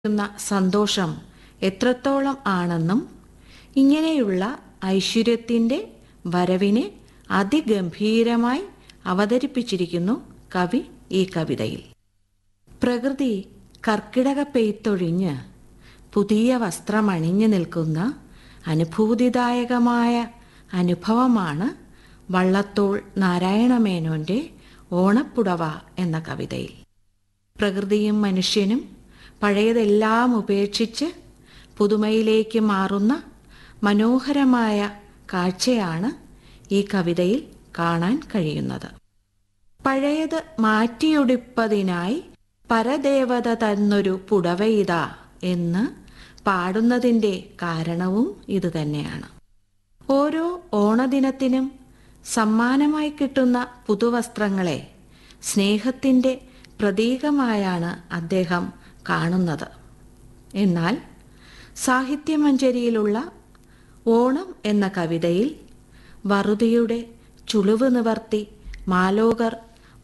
ുന്ന സന്തോഷം എത്രത്തോളം ആണെന്നും ഇങ്ങനെയുള്ള ഐശ്വര്യത്തിൻ്റെ വരവിനെ അതിഗംഭീരമായി അവതരിപ്പിച്ചിരിക്കുന്നു കവി ഈ കവിതയിൽ പ്രകൃതി കർക്കിടക പെയ്ത്തൊഴിഞ്ഞ് പുതിയ വസ്ത്രമണിഞ്ഞു നിൽക്കുന്ന അനുഭൂതിദായകമായ അനുഭവമാണ് വള്ളത്തോൾ നാരായണമേനോന്റെ ഓണപ്പുടവ എന്ന കവിതയിൽ പ്രകൃതിയും മനുഷ്യനും പഴയതെല്ലാം ഉപേക്ഷിച്ച് പുതുമയിലേക്ക് മാറുന്ന മനോഹരമായ കാഴ്ചയാണ് ഈ കവിതയിൽ കാണാൻ കഴിയുന്നത് പഴയത് മാറ്റിയൊടിപ്പതിനായി പരദേവത തന്നൊരു പുടവയിത എന്ന് പാടുന്നതിൻ്റെ കാരണവും ഇതുതന്നെയാണ് ഓരോ ഓണദിനത്തിനും സമ്മാനമായി കിട്ടുന്ന പുതുവസ്ത്രങ്ങളെ സ്നേഹത്തിൻ്റെ പ്രതീകമായാണ് അദ്ദേഹം കാണുന്നത് എന്നാൽ സാഹിത്യമഞ്ജരിയിലുള്ള ഓണം എന്ന കവിതയിൽ വറുതിയുടെ ചുളിവ് നിവർത്തി മാലോകർ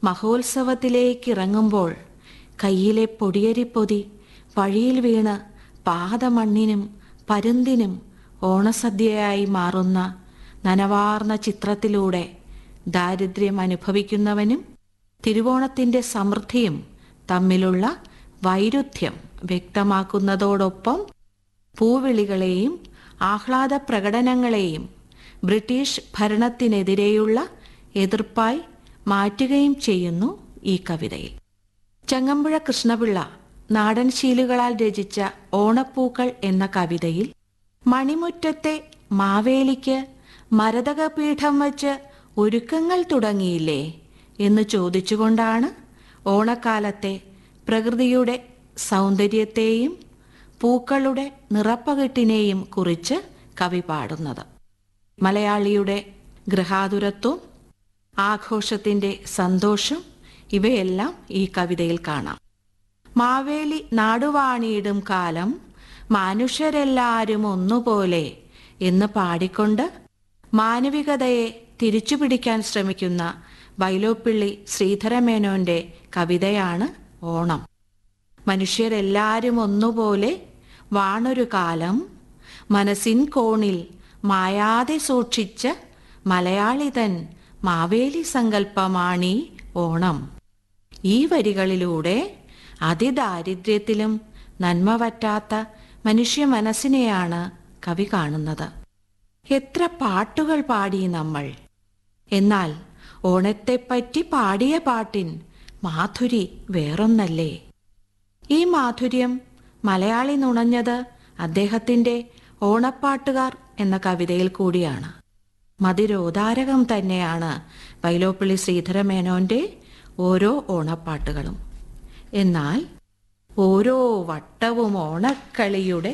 മഹോത്സവത്തിലേക്കിറങ്ങുമ്പോൾ കയ്യിലെ പൊടിയരിപ്പൊതി വഴിയിൽ വീണ് പാദമണ്ണിനും പരുന്തിനും ഓണസദ്യയായി മാറുന്ന നനവാർന്ന ചിത്രത്തിലൂടെ ദാരിദ്ര്യം അനുഭവിക്കുന്നവനും തിരുവോണത്തിൻ്റെ സമൃദ്ധിയും തമ്മിലുള്ള വൈരുദ്ധ്യം വ്യക്തമാക്കുന്നതോടൊപ്പം പൂവിളികളെയും ആഹ്ലാദ പ്രകടനങ്ങളെയും ബ്രിട്ടീഷ് ഭരണത്തിനെതിരെയുള്ള എതിർപ്പായി മാറ്റുകയും ചെയ്യുന്നു ഈ കവിതയിൽ ചങ്ങമ്പുഴ കൃഷ്ണപിള്ള നാടൻ ശീലുകളാൽ രചിച്ച ഓണപ്പൂക്കൾ എന്ന കവിതയിൽ മണിമുറ്റത്തെ മാവേലിക്ക് മരതകപീഠം വച്ച് ഒരുക്കങ്ങൾ തുടങ്ങിയില്ലേ എന്ന് ചോദിച്ചുകൊണ്ടാണ് ഓണക്കാലത്തെ പ്രകൃതിയുടെ സൗന്ദര്യത്തെയും പൂക്കളുടെ നിറപ്പകിട്ടിനെയും കുറിച്ച് കവി പാടുന്നത് മലയാളിയുടെ ഗൃഹാതുരത്വം ആഘോഷത്തിൻ്റെ സന്തോഷം ഇവയെല്ലാം ഈ കവിതയിൽ കാണാം മാവേലി നാടുവാണിയിടും കാലം മനുഷ്യരെല്ലാരും ഒന്നുപോലെ എന്ന് പാടിക്കൊണ്ട് മാനവികതയെ തിരിച്ചുപിടിക്കാൻ ശ്രമിക്കുന്ന വൈലോപ്പിള്ളി ശ്രീധരമേനോന്റെ കവിതയാണ് ഓണം മനുഷ്യരെല്ലാരും ഒന്നുപോലെ വാണൊരു കാലം മനസ്സിൻ കോണിൽ മായാതെ സൂക്ഷിച്ച മലയാളിതൻ മാവേലി സങ്കല്പമാണീ ഓണം ഈ വരികളിലൂടെ അതിദാരിദ്ര്യത്തിലും നന്മ പറ്റാത്ത മനുഷ്യ മനസ്സിനെയാണ് കവി കാണുന്നത് എത്ര പാട്ടുകൾ പാടി നമ്മൾ എന്നാൽ ഓണത്തെപ്പറ്റി പാടിയ പാട്ടിൻ മാധുരി വേറൊന്നല്ലേ ഈ മാധുര്യം മലയാളി നുണഞ്ഞത് അദ്ദേഹത്തിന്റെ ഓണപ്പാട്ടുകാർ എന്ന കവിതയിൽ കൂടിയാണ് മതിരോധാരകം തന്നെയാണ് വൈലോപ്പിള്ളി ശ്രീധരമേനോന്റെ ഓരോ ഓണപ്പാട്ടുകളും എന്നാൽ ഓരോ വട്ടവും ഓണക്കളിയുടെ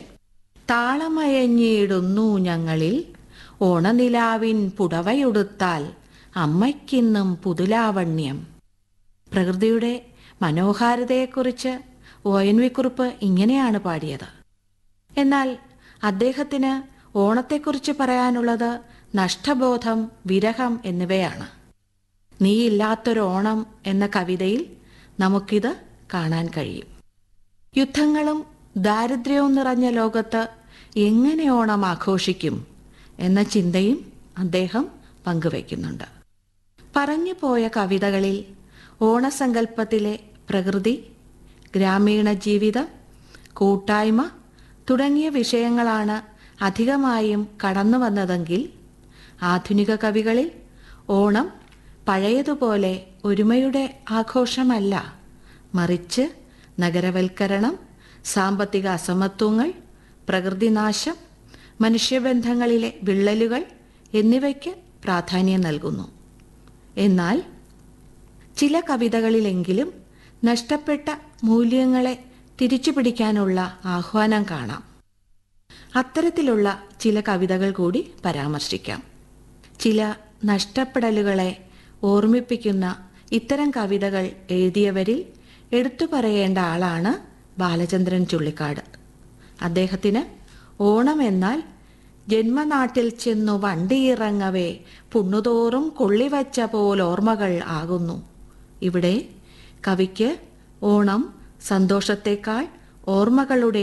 താളമയഞ്ഞിടുന്നു ഞങ്ങളിൽ ഓണനിലാവിൻ പുടവയുടുത്താൽ അമ്മയ്ക്കിന്നും പുതുലാവണ്യം പ്രകൃതിയുടെ മനോഹാരിതയെക്കുറിച്ച് ഒ എൻ വി കുറിപ്പ് ഇങ്ങനെയാണ് പാടിയത് എന്നാൽ അദ്ദേഹത്തിന് ഓണത്തെക്കുറിച്ച് പറയാനുള്ളത് നഷ്ടബോധം വിരഹം എന്നിവയാണ് നീയില്ലാത്തൊരോണം എന്ന കവിതയിൽ നമുക്കിത് കാണാൻ കഴിയും യുദ്ധങ്ങളും ദാരിദ്ര്യവും നിറഞ്ഞ ലോകത്ത് എങ്ങനെ ഓണം ആഘോഷിക്കും എന്ന ചിന്തയും അദ്ദേഹം പങ്കുവയ്ക്കുന്നുണ്ട് പറഞ്ഞു പോയ കവിതകളിൽ ഓണസങ്കല്പത്തിലെ പ്രകൃതി ഗ്രാമീണ ജീവിതം കൂട്ടായ്മ തുടങ്ങിയ വിഷയങ്ങളാണ് അധികമായും കടന്നു വന്നതെങ്കിൽ ആധുനിക കവികളിൽ ഓണം പഴയതുപോലെ ഒരുമയുടെ ആഘോഷമല്ല മറിച്ച് നഗരവൽക്കരണം സാമ്പത്തിക അസമത്വങ്ങൾ പ്രകൃതിനാശം മനുഷ്യബന്ധങ്ങളിലെ വിള്ളലുകൾ എന്നിവയ്ക്ക് പ്രാധാന്യം നൽകുന്നു എന്നാൽ ചില കവിതകളിലെങ്കിലും നഷ്ടപ്പെട്ട മൂല്യങ്ങളെ തിരിച്ചുപിടിക്കാനുള്ള ആഹ്വാനം കാണാം അത്തരത്തിലുള്ള ചില കവിതകൾ കൂടി പരാമർശിക്കാം ചില നഷ്ടപ്പെടലുകളെ ഓർമ്മിപ്പിക്കുന്ന ഇത്തരം കവിതകൾ എഴുതിയവരിൽ എടുത്തു പറയേണ്ട ആളാണ് ബാലചന്ദ്രൻ ചുള്ളിക്കാട് അദ്ദേഹത്തിന് ഓണം എന്നാൽ ജന്മനാട്ടിൽ ചെന്നു വണ്ടിയിറങ്ങവേ പുണ്ണുതോറും കൊള്ളിവച്ച പോലോർമ്മകൾ ആകുന്നു ഇവിടെ കവിക്ക് ഓണം സന്തോഷത്തേക്കാൾ ഓർമ്മകളുടെ